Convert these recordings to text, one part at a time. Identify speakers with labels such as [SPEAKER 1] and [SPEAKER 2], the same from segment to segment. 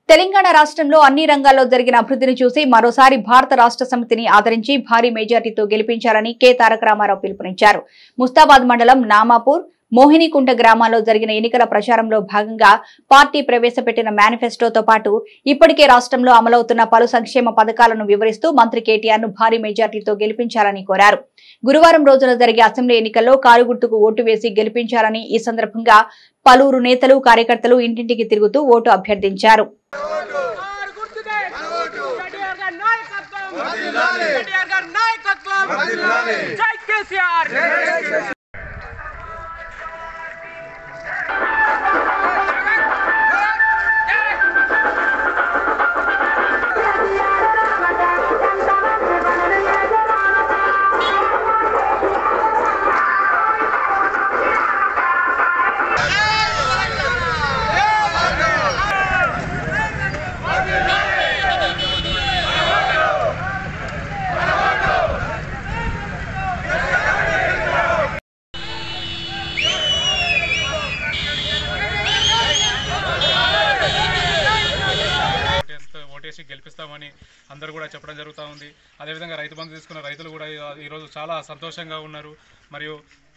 [SPEAKER 1] తెలంగాణ రాష్ట్రంలో అన్ని రంగాల్లో జరిగిన అభివృద్ధిని చూసి మరోసారి భారత రాష్ట్ర సమితిని ఆదరించి భారీ మెజార్టీతో గెలిపించాలని కె తారక రామారావు పిలుపునిచ్చారు ముస్తాబాద్ మండలం నామాపూర్ మోహినికుంట గ్రామాల్లో జరిగిన ఎన్నికల ప్రచారంలో భాగంగా పార్టీ ప్రవేశపెట్టిన మేనిఫెస్టోతో పాటు ఇప్పటికే రాష్ట్రంలో అమలవుతున్న పలు సంక్షేమ పథకాలను వివరిస్తూ మంత్రి కేటీఆర్ ను భారీ మెజార్టీతో గెలిపించాలని కోరారు గురువారం రోజున జరిగే అసెంబ్లీ ఎన్నికల్లో కారు గుర్తుకు ఓటు వేసి గెలిపించాలని ఈ సందర్భంగా పలువురు నేతలు కార్యకర్తలు ఇంటింటికి తిరుగుతూ ఓటు అభ్యర్థించారు
[SPEAKER 2] కారు గుర్తుకే కేటీఆర్ గారి నాయకత్వం కేటీఆర్ గారి నాయకత్వం జై కేసీఆర్
[SPEAKER 3] ఓటేస్తే ఓటేసి గెలిపిస్తామని అందరూ కూడా చెప్పడం జరుగుతూ ఉంది అదేవిధంగా రైతు బంధు తీసుకున్న రైతులు కూడా ఈ- ఈరోజు చాలా సంతోషంగా ఉన్నారు మరియు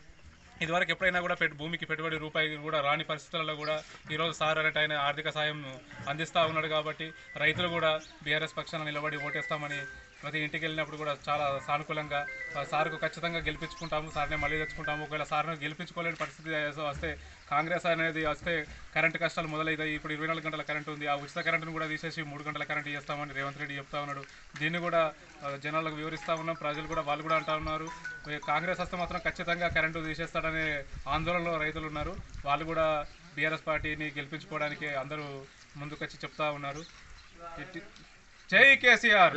[SPEAKER 3] ఇదివరకు ఎప్పుడైనా కూడా పెట్టు భూమికి పెట్టుబడి రూపాయి కూడా రాని పరిస్థితులలో కూడా ఈరోజు సార్ అనేట ఆయన ఆర్థిక సాయం అందిస్తూ ఉన్నాడు కాబట్టి రైతులు కూడా బీఆర్ఎస్ పక్షాన నిలబడి ఓటేస్తామని ప్రతి ఇంటికి వెళ్ళినప్పుడు కూడా చాలా సానుకూలంగా ఆ సార్కు ఖచ్చితంగా గెలిపించుకుంటాము సార్నే మళ్ళీ తెచ్చుకుంటాము ఒకవేళ సార్ను గెలిపించుకోలేని పరిస్థితి వస్తే కాంగ్రెస్ అనేది వస్తే కరెంటు కష్టాలు మొదలవుతాయి ఇప్పుడు ఇరవై నాలుగు గంటల కరెంటు ఉంది ఆ ఉచిత కరెంటును కూడా తీసేసి మూడు గంటల కరెంటు చేస్తామని రేవంత్ రెడ్డి చెప్తా ఉన్నాడు దీన్ని కూడా ఆ, జనాలకు వివరిస్తా ఉన్నాం ప్రజలు కూడా వాళ్ళు కూడా అంటా ఉన్నారు ఈ కాంగ్రెస్ వస్తే మాత్రం ఖచ్చితంగా కరెంటు తీసేస్తాడనే ఆందోళనలో రైతులు ఉన్నారు వాళ్ళు కూడా బీఆర్ఎస్ పార్టీని గెలిపించుకోవడానికి అందరూ ముందుకొచ్చి చెప్తా ఉన్నారు ఇట్టి- జై కేసీఆర్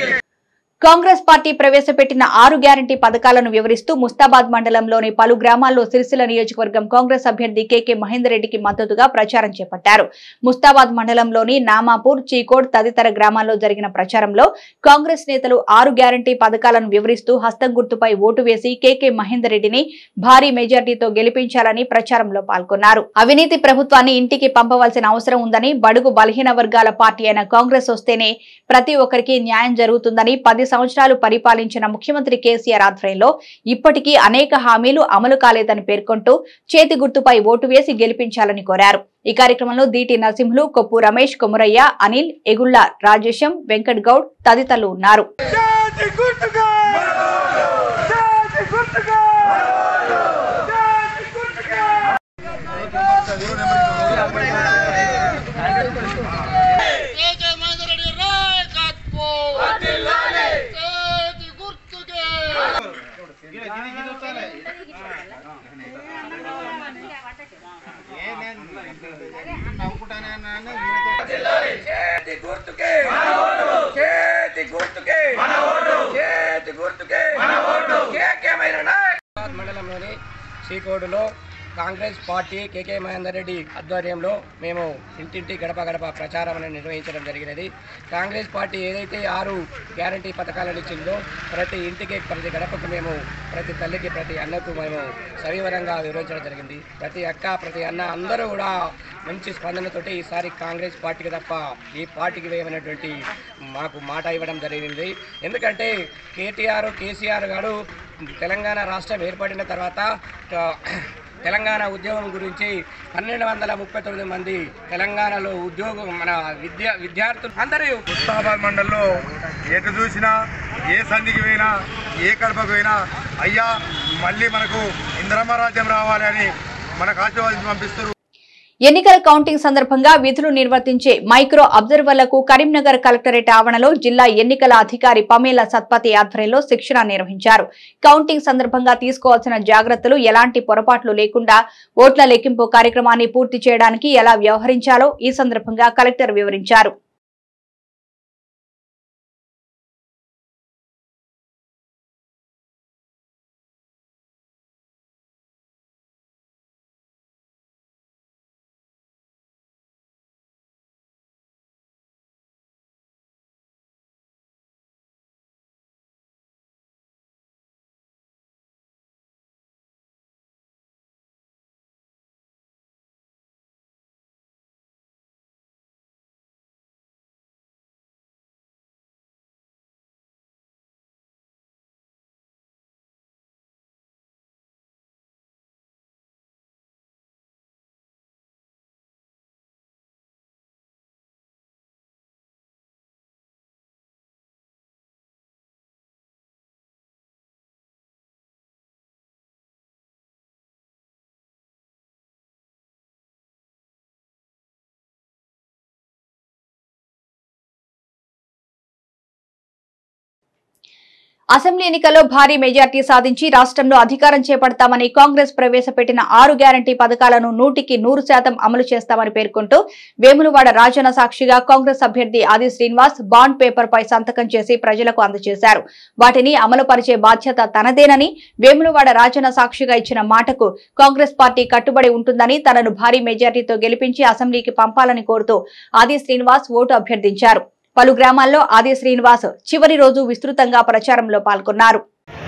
[SPEAKER 1] కాంగ్రెస్ పార్టీ ప్రవేశపెట్టిన ఆరు గ్యారంటీ పథకాలను వివరిస్తూ ముస్తాబాద్ మండలంలోని పలు గ్రామాల్లో సిరిసిల్ల నియోజకవర్గం కాంగ్రెస్ అభ్యర్థి కెకే మహేందర్ రెడ్డికి మద్దతుగా ప్రచారం చేపట్టారు ముస్తాబాద్ మండలంలోని నామాపూర్ చీకోడ్ తదితర గ్రామాల్లో జరిగిన ప్రచారంలో కాంగ్రెస్ నేతలు ఆరు గ్యారంటీ పథకాలను వివరిస్తూ హస్తం గుర్తుపై ఓటు వేసి కెకే మహేందర్ రెడ్డిని భారీ మెజార్టీతో గెలిపించాలని ప్రచారంలో పాల్గొన్నారు అవినీతి ప్రభుత్వాన్ని ఇంటికి పంపవలసిన అవసరం ఉందని బడుగు బలహీన వర్గాల పార్టీ అయిన కాంగ్రెస్ వస్తేనే ప్రతి ఒక్కరికి న్యాయం జరుగుతుందని పది సంవత్సరాలు పరిపాలించిన ముఖ్యమంత్రి కేసీఆర్ ఆధ్వర్యంలో ఇప్పటికీ అనేక హామీలు అమలు కాలేదని పేర్కొంటూ చేతి గుర్తుపై ఓటు వేసి గెలిపించాలని కోరారు ఈ కార్యక్రమంలో దీటి నరసింహులు కొప్పు రమేష్ కొమురయ్య అనిల్ ఎగుళ్ల రాజేశం వెంకట్ గౌడ్ తదితరులు ఉన్నారు
[SPEAKER 2] చేతి గుర్తుకే చేతి గుర్తుకే చేతి గుర్తుకే
[SPEAKER 4] కేకే మహేందర్ రెడ్డి నాయకత్వం చేతి గుర్తుకే
[SPEAKER 2] చేతి గుర్తుకే చేతి గుర్తుకే చేతి గుర్తుకే కేకేమైన నాయక్
[SPEAKER 5] మండలంలోని శ్రీకోడులో Congress party KK Mahender Reddy ఆధ్వర్యంలో మేము ఇంటింటి గడప గడప ప్రచారం అనేది నిర్వహించడం జరిగినది కాంగ్రెస్ పార్టీ ఏదైతే ఆరు గ్యారంటీ పథకాలను ఇచ్చిందో ప్రతి ఇంటికి ప్రతి గడపకు మేము ప్రతి తల్లికి ప్రతి అన్నకు మేము సవివరంగా వివరించడం జరిగింది ప్రతి అక్క ప్రతి అన్న అందరూ కూడా మంచి స్పందనతోటి ఈసారి కాంగ్రెస్ పార్టీకి తప్ప ఈ పార్టీకి వేయమైనటువంటి మాకు మాట ఇవ్వడం జరిగింది ఎందుకంటే కేటీఆర్ కేసీఆర్ గారు తెలంగాణ రాష్ట్రం ఏర్పడిన తర్వాత ఆ, తెలంగాణ ఉద్యోగం గురించి పన్నెండు వందల ముప్పై తొమ్మిది మంది తెలంగాణలో ఉద్యోగం మన విద్యా విద్యార్థులు అందరూ
[SPEAKER 6] ముస్తాబాద్ మండల్లో ఎటు చూసినా ఏ సంధికి పోయినా ఏ కడపకు పోయినా అయ్యా మళ్ళీ మనకు ఇంద్రమ్మ రాజ్యం రావాలి అని మనకు ఆశీర్వాదించి పంపిస్తారు
[SPEAKER 1] ఎన్నికల కౌంటింగ్ సందర్భంగా విధులు నిర్వర్తించే మైక్రో అబ్జర్వర్లకు కరీంనగర్ కలెక్టరేట్ ఆవరణలో జిల్లా ఎన్నికల అధికారి పమేల సత్పతి ఆధ్వర్యంలో శిక్షణ నిర్వహించారు కౌంటింగ్ సందర్భంగా తీసుకోవాల్సిన జాగ్రత్తలు ఎలాంటి పొరపాట్లు లేకుండా ఓట్ల లెక్కింపు కార్యక్రమాన్ని పూర్తి చేయడానికి ఎలా వ్యవహరించాలో ఈ సందర్భంగా కలెక్టర్ వివరించారు అసెంబ్లీ ఎన్నికల్లో భారీ మెజార్టీ సాధించి రాష్ట్రంలో అధికారం చేపడతామని కాంగ్రెస్ ప్రవేశపెట్టిన ఆరు గ్యారంటీ పథకాలను నూటికి నూరు శాతం అమలు చేస్తామని పేర్కొంటూ వేములవాడ రాజన సాక్షిగా కాంగ్రెస్ అభ్యర్థి ఆది శ్రీనివాస్ బాండ్ పేపర్ పై సంతకం చేసి ప్రజలకు అందజేశారు వాటిని అమలు పరిచే బాధ్యత తనదేనని వేములవాడ రాజన సాక్షిగా ఇచ్చిన మాటకు కాంగ్రెస్ పార్టీ కట్టుబడి ఉంటుందని తనను భారీ మెజార్టీతో గెలిపించి అసెంబ్లీకి పంపాలని కోరుతూ ఆది శ్రీనివాస్ ఓటు అభ్యర్థించారు పలు గ్రామాల్లో ఆది శ్రీనివాస్ చివరి రోజు విస్తృతంగా ప్రచారంలో పాల్గొన్నారు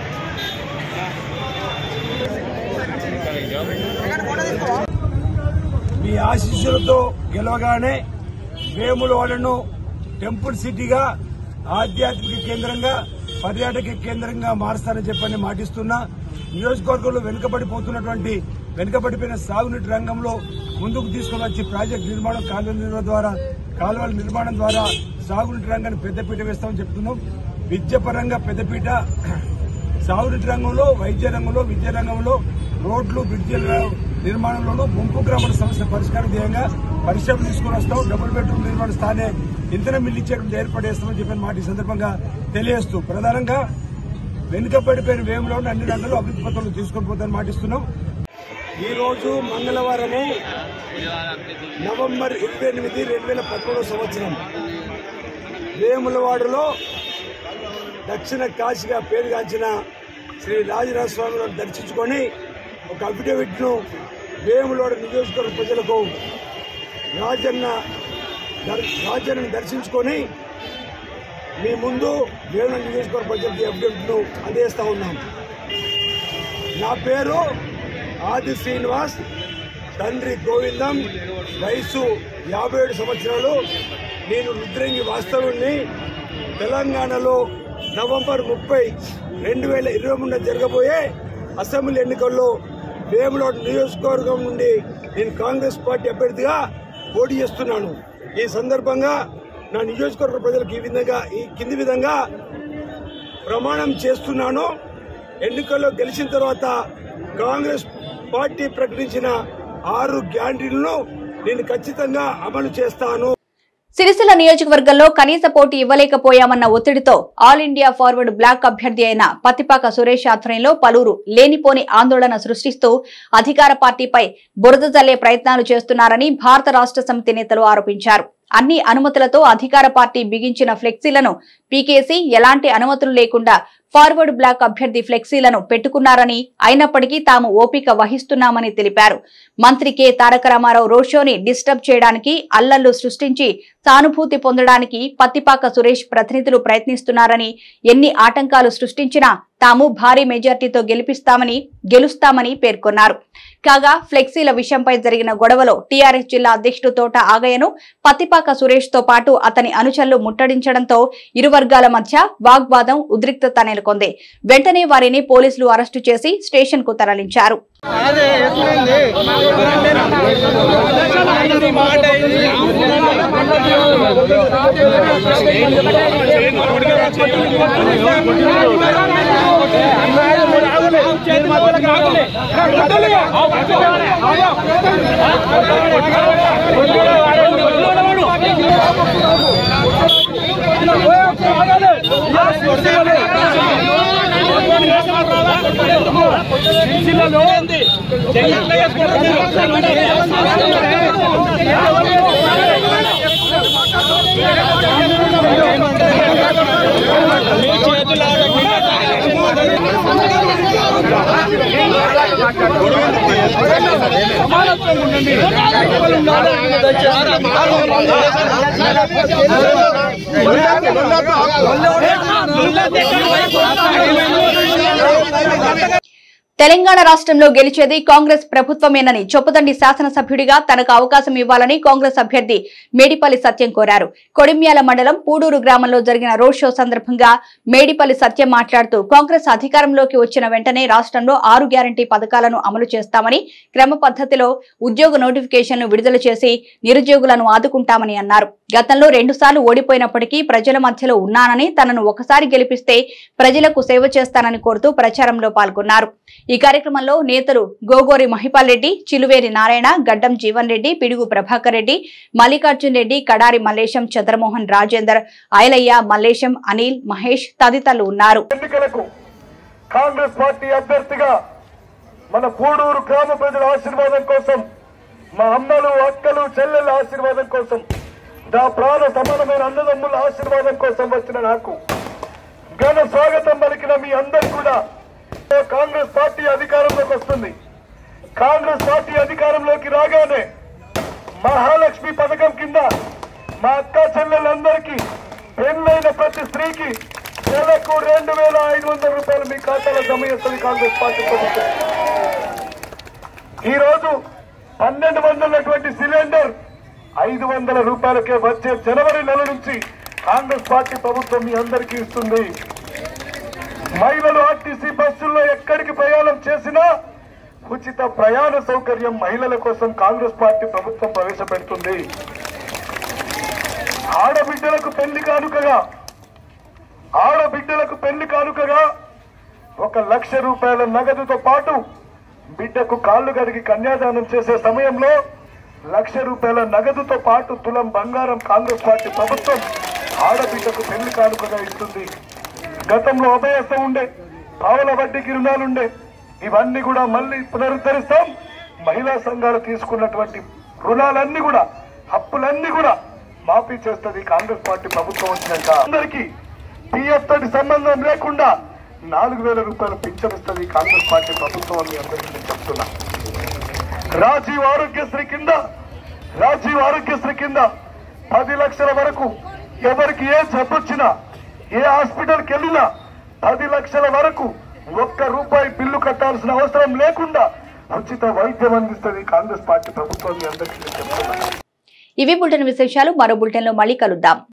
[SPEAKER 7] మీ ఆశీస్సులతో గెలవగానే వేములవాడను టెంపుల్ సిటీగా ఆధ్యాత్మిక కేంద్రంగా పర్యాటక కేంద్రంగా మారుస్తానని చెప్పని మాటిస్తున్నా నియోజకవర్గంలో వెనుకబడిపోతున్నటువంటి వెనుకబడిపోయిన సాగునీటి రంగంలో ముందుకు తీసుకుని వచ్చి ప్రాజెక్ట్ నిర్మాణం కాలువల నిర్మాణం ద్వారా కాలువల నిర్మాణం ద్వారా సాగునీటి రంగాన్ని పెద్దపీట వేస్తామని చెప్తున్నాం విద్యపరంగా పెద్దపీట సాగునీటి రంగంలో వైద్య రంగంలో విద్యా రంగంలో రోడ్లు బ్రిడ్జిల నిర్మాణంలోనూ ముంపు గ్రామాల సమస్య పరిష్కారం ధ్యేయంగా పరిశ్రమలు తీసుకుని వస్తాం డబుల్ బెడ్రూమ్ నిర్మాణ స్థానే ఇంధన మిల్లు ఇచ్చేటువంటి ఏర్పడేస్తామని చెప్పిన మాట ఈ సందర్భంగా తెలియజేస్తూ ప్రధానంగా వెనుకబడిపోయిన వేములో అన్ని రంగాల్లో అభివృద్ధి పత్రాలు తీసుకొని పోతామని మాటిస్తున్నాం ఈ రోజు మంగళవారము నవంబర్ ఇరవై ఎనిమిది రెండు వేల పదమూడవ సంవత్సరం వేములవాడలో దక్షిణ కాశీగా పేరుగాంచిన శ్రీ రాజరాజ స్వామిని దర్శించుకొని ఒక అఫిడవిట్ను వేములవాడ నియోజకవర్గ ప్రజలకు రాజన్న దర్- రాజన్నను దర్శించుకొని మీ ముందు వేముల నియోజకవర్గ ప్రజలకు ఈ అఫిడవిట్ను అందిస్తా ఉన్నాం నా పేరు ఆది శ్రీనివాస్ తండ్రి గోవిందం వయసు యాభై ఏడు సంవత్సరాలు నేను రుద్రంగి వాస్తవుణ్ణి తెలంగాణలో నవంబర్ ముప్పై రెండు వేల ఇరవై మూడున జరగబోయే అసెంబ్లీ ఎన్నికల్లో వేములోడ్ నియోజకవర్గం నుండి నేను కాంగ్రెస్ పార్టీ అభ్యర్థిగా పోటీ చేస్తున్నాను ఈ సందర్భంగా నా నియోజకవర్గ ప్రజలకు ఈ విధంగా ఈ కింది విధంగా ప్రమాణం చేస్తున్నాను ఎన్నికల్లో గెలిచిన తర్వాత కాంగ్రెస్ పార్టీ ప్రకటించిన ఆరు గ్యారంటీలను నేను ఖచ్చితంగా అమలు చేస్తాను
[SPEAKER 1] సిరిసిల్ల నియోజకవర్గంలో కనీస పోటీ ఇవ్వలేకపోయామన్న ఒత్తిడితో ఆల్ ఇండియా ఫార్వర్డ్ బ్లాక్ అభ్యర్థి అయిన పత్తిపాక సురేష్ ఆధ్వర్యంలో పలువురు లేనిపోని ఆందోళన సృష్టిస్తూ అధికార పార్టీపై బురద జల్లే ప్రయత్నాలు చేస్తున్నారని భారత రాష్ట్ర సమితి నేతలు ఆరోపించారు అన్ని అనుమతులతో అధికార పార్టీ బిగించిన ఫ్లెక్సీలను పీకేసి ఎలాంటి అనుమతులు లేకుండా ఫార్వర్డ్ బ్లాక్ అభ్యర్థి ఫ్లెక్సీలను పెట్టుకున్నారని అయినప్పటికీ తాము ఓపిక వహిస్తున్నామని తెలిపారు మంత్రి కె తారక రామారావు రోడ్ షోని డిస్టర్బ్ చేయడానికి అల్లర్లు సృష్టించి సానుభూతి పొందడానికి పత్తిపాక సురేష్ ప్రతినిధులు ప్రయత్నిస్తున్నారని ఎన్ని ఆటంకాలు సృష్టించినా తాము భారీ మెజార్టీతో గెలిపిస్తామని గెలుస్తామని పేర్కొన్నారు కాగా ఫ్లెక్సీల విషయంపై జరిగిన గొడవలో టీఆర్ఎస్ జిల్లా అధ్యక్షుడు తోట ఆగయ్యను పత్తిపాక సురేష్ తో పాటు అతని అనుచరులు ముట్టడించడంతో ఇరు వర్గాల మధ్య వాగ్వాదం ఉద్రిక్తత నెలకొంది వెంటనే వారిని పోలీసులు అరెస్టు చేసి స్టేషన్ కు తరలించారు తెలంగాణ రాష్ట్రంలో గెలిచేది కాంగ్రెస్ ప్రభుత్వమేనని చొప్పదండి శాసనసభ్యుడిగా తనకు అవకాశం ఇవ్వాలని కాంగ్రెస్ అభ్యర్థి మేడిపల్లి సత్యం కోరారు కొడిమ్యాల మండలం పూడూరు గ్రామంలో జరిగిన రోడ్ షో సందర్భంగా మేడిపల్లి సత్యం మాట్లాడుతూ కాంగ్రెస్ అధికారంలోకి వచ్చిన వెంటనే రాష్ట్రంలో ఆరు గ్యారంటీ పథకాలను అమలు చేస్తామని క్రమ పద్ధతిలో ఉద్యోగ నోటిఫికేషన్లు విడుదల చేసి నిరుద్యోగులను ఆదుకుంటామని అన్నారు గతంలో రెండుసార్లు ఓడిపోయినప్పటికీ ప్రజల మధ్యలో ఉన్నానని తనను ఒకసారి గెలిపిస్తే ప్రజలకు సేవ చేస్తానని కోరుతూ ప్రచారంలో పాల్గొన్నారు ఈ కార్యక్రమంలో నేతలు గోగోరి మహిపాల్ రెడ్డి చిలువేరి నారాయణ గడ్డం జీవన్ రెడ్డి పిడుగు ప్రభాకర్ రెడ్డి మల్లికార్జున్ రెడ్డి కడారి మల్లేశం చంద్రమోహన్ రాజేందర్ ఐలయ్య మల్లేశం అనిల్ మహేష్ తదితరులు ఉన్నారు
[SPEAKER 8] ఎన్నికలకు కాంగ్రెస్ పార్టీ అభ్యర్థిగా మన పూడూరు గ్రామ ప్రజల ఆశీర్వాదం కోసం మా అమ్మలు అక్కలు చెల్లెల ఆశీర్వాదం కోసం నా ప్రాణ సమానమైన అన్నదమ్ముల ఆశీర్వాదం కోసం వచ్చిన నాకు ఘన స్వాగతం పలికిన మీ అందరు కూడా కాంగ్రెస్ పార్టీ అధికారంలోకి వస్తుంది కాంగ్రెస్ పార్టీ అధికారంలోకి రాగానే మహాలక్ష్మి పథకం కింద మా అక్క చెల్లెలందరికీ పెళ్ళైన ప్రతి స్త్రీకి నెలకు రెండు వేల ఐదు వందల రూపాయలు మీ ఖాతాలో జమ చేస్తుంది కాంగ్రెస్ పార్టీ ప్రభుత్వం ఈ రోజు పన్నెండు వందలటువంటి సిలిండర్ ఐదు వందల రూపాయలకే వచ్చే జనవరి నెల నుంచి కాంగ్రెస్ పార్టీ ప్రభుత్వం మీ అందరికీ ఇస్తుంది మహిళలు ఆర్టీసీ బస్సుల్లో ఎక్కడికి ప్రయాణం చేసినా ఉచిత ప్రయాణ సౌకర్యం మహిళల కోసం కాంగ్రెస్ పార్టీ ప్రభుత్వం ప్రవేశపెడుతుంది ఆడబిడ్డలకు పెళ్లి కానుకగా ఆడబిడ్డలకు పెళ్లి కానుకగా ఒక లక్ష రూపాయల నగదుతో పాటు బిడ్డకు కాళ్ళు కడిగి కన్యాదానం చేసే సమయంలో లక్ష రూపాయల నగదుతో పాటు తులం బంగారం కాంగ్రెస్ పార్టీ ప్రభుత్వం ఆడబిడ్డకు పెళ్లి కానుకగా ఇస్తుంది గతంలో అభయస్థం ఉండే పావల వడ్డీకి రుణాలుండే ఇవన్నీ కూడా మళ్ళీ పునరుద్ధరిస్తాం మహిళా సంఘాలు తీసుకున్నటువంటి రుణాలన్నీ కూడా అప్పులన్నీ కూడా మాఫీ చేస్తుంది కాంగ్రెస్ పార్టీ ప్రభుత్వం వచ్చినాక అందరికీ పిఎఫ్ తోటి సంబంధం లేకుండా నాలుగు వేల రూపాయలు పింఛన్ ఇస్తుంది కాంగ్రెస్ పార్టీ ప్రభుత్వం అని మీ అందరికీ నేను చెప్తున్నా రాజీవ్ ఆరోగ్యశ్రీ కింద రాజీవ్ ఆరోగ్యశ్రీ కింద పది లక్షల వరకు ఎవరికి ఏ జబ్బు వచ్చినా ఏ హాస్పిటల్కి వెళ్ళినా పది లక్షల వరకు ఒక్క రూపాయి బిల్లు కట్టాల్సిన అవసరం లేకుండా ఉచిత వైద్యం అందిస్తుంది కాంగ్రెస్ పార్టీ ప్రభుత్వం మీ అందరికీ నేను చెప్తున్నా
[SPEAKER 1] ఇవి బులెటిన్ విశేషాలు మరో బులెటిన్లో మళ్ళీ కలుద్దాం